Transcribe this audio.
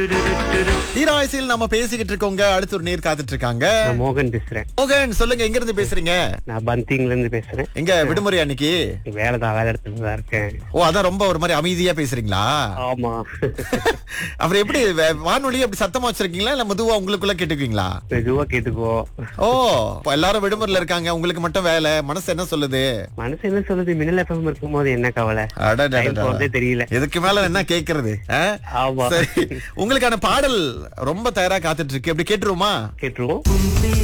ஈராய்சியில் நம்ம பேசிக்கிட்டு இருக்கோங்க அடுத்து ஒரு நேர் காத்துட்டு இருக்காங்க நான் மோகன் பேசுறேன் மோகன் சொல்லுங்க எங்க இருந்து பேசுறீங்க நான் பந்திங்ல இருந்து பேசுறேன் எங்க விடுமுறை அன்னைக்கு வேலை தான் வேலை இடத்துல தான் இருக்கேன் ஓ அதான் ரொம்ப ஒரு மாதிரி அமைதியா பேசுறீங்களா ஆமா அப்புறம் எப்படி வே- வானொலி அப்படி சத்தமா வச்சிருக்கீங்களா இல்ல மெதுவா உங்களுக்குள்ள கேட்டுக்குவீங்களா மெதுவா கேட்டுக்கோ ஓ இப்ப எல்லாரும் விடுமுறையில இருக்காங்க உங்களுக்கு மட்டும் வேலை மனசு என்ன சொல்லுது மனசு என்ன சொல்லுது மின்னல் எஃப்எம் இருக்கும்போது என்ன கவலை அடடடடா. Time போறதே தெரியல இதுக்கு மேல என்ன கேக்குறது ஆ? ஆமா சரி உங்களுக்கான பாடல் ரொம்ப தயாரா காத்துட்டு இருக்கு அப்படி கேட்டுருவோமா கேட்டுருவோம்